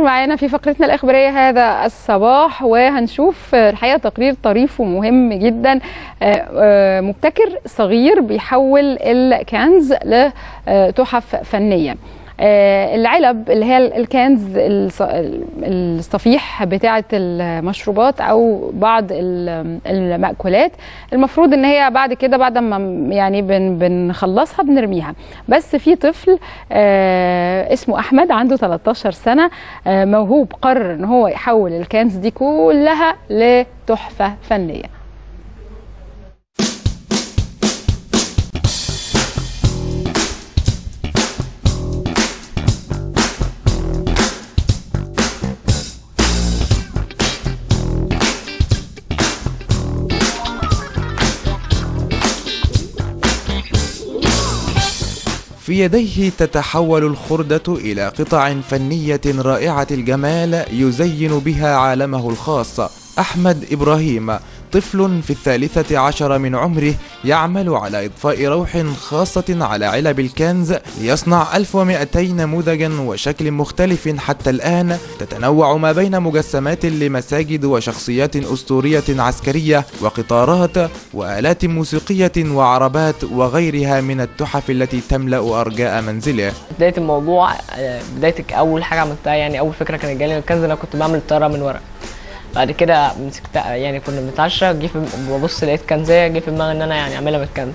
معانا في فقرتنا الإخبارية هذا الصباح وهنشوف الحقيقة تقرير طريف ومهم جدا مبتكر صغير بيحول الكنز لتحف فنية العلب اللي هي الكنز الصفيح بتاعه المشروبات او بعض المأكولات المفروض ان هي بعد كده بعد ما يعني بنخلصها بنرميها بس في طفل اسمه احمد عنده 13 سنه موهوب قرر ان هو يحول الكنز دي كلها لتحفه فنيه في يديه تتحول الخردة إلى قطع فنية رائعة الجمال يزين بها عالمه الخاص أحمد إبراهيم طفل في الثالثة عشر من عمره يعمل على إضفاء روح خاصة على علب الكنز ليصنع 1200 نموذجا وشكل مختلف حتى الآن تتنوع ما بين مجسمات لمساجد وشخصيات أسطورية عسكرية وقطارات وآلات موسيقية وعربات وغيرها من التحف التي تملأ أرجاء منزله بداية الموضوع بداية أول حاجة عملتها يعني أول فكرة كانت جالي الكنز أنا كنت بعمل الطيارة من ورق بعد كده مسكت يعني كنا بنتعشى جه ببص لقيت كنزيه جه في دماغي ان انا يعني اعملها من الكنز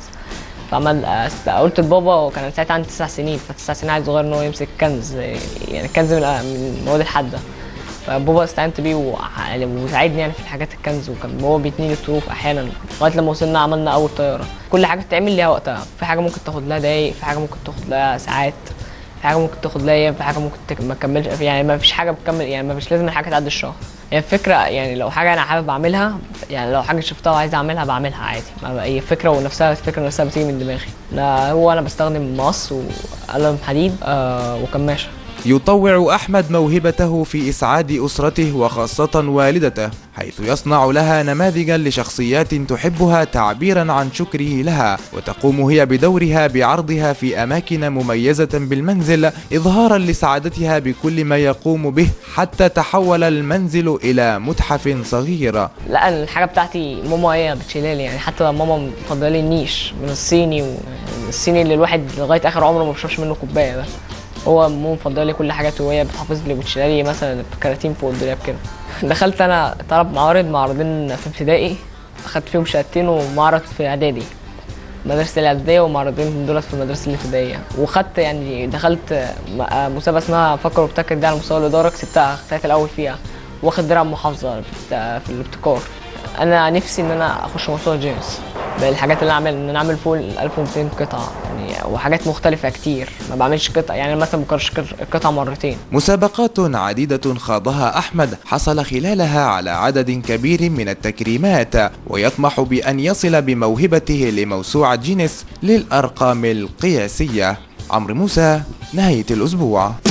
فعمل قلت لبابا وكان ساعتها عندي تسع سنين فتسع سنين عايز صغير ان هو يمسك كنز يعني كنز من المواد الحاده فبابا استعنت بيه وساعدني يعني في الحاجات الكنز وكان هو بيتني لي الظروف احيانا لغايه لما وصلنا عملنا اول طياره كل حاجه بتتعمل ليها وقتها في حاجه ممكن تاخد لها دقايق في حاجه ممكن تاخد لها ساعات في حاجه ممكن تاخد لها ايام في حاجه ممكن ما تكملش يعني ما فيش حاجه بتكمل يعني ما فيش لازم الحاجه تعدي الشهر يعني الفكره يعني لو حاجه انا حابب اعملها يعني لو حاجه شفتها وعايز اعملها بعملها عادي ما هي فكره ونفسها الفكره نفسها بتيجي من دماغي لا هو انا بستخدم مقص وقلم حديد آه وكماشه يطوع أحمد موهبته في إسعاد أسرته وخاصة والدته حيث يصنع لها نماذجا لشخصيات تحبها تعبيرا عن شكره لها وتقوم هي بدورها بعرضها في أماكن مميزة بالمنزل إظهارا لسعادتها بكل ما يقوم به حتى تحول المنزل إلى متحف صغير لا الحاجة بتاعتي ماما هي بتشيلها لي يعني حتى ماما مفضله لي النيش من الصيني الصيني اللي الواحد لغاية آخر عمره ما بيشربش منه كوباية ده هو مو مفضل لي كل حاجاته وهي بتحافظ لي وبتشيل لي مثلا كراتين فوق الدولاب كده دخلت انا طلب معارض معرضين في ابتدائي اخدت فيهم شهادتين ومعرض في اعدادي مدرسة الإعدادية ومعرضين دولت في المدرسة الابتدائية وخدت يعني دخلت مسابقة اسمها فكر وابتكر دي على مستوى الإدارة كسبتها طلعت الأول فيها واخد درع محافظة في الابتكار أنا نفسي إن أنا أخش موسوعة جيمس بالحاجات اللي اعمل ان انا اعمل فوق ال 1200 قطعه يعني وحاجات مختلفه كتير ما بعملش قطعه يعني مثلا بكرش القطعه مرتين مسابقات عديده خاضها احمد حصل خلالها على عدد كبير من التكريمات ويطمح بان يصل بموهبته لموسوعه جينيس للارقام القياسيه عمرو موسى نهايه الاسبوع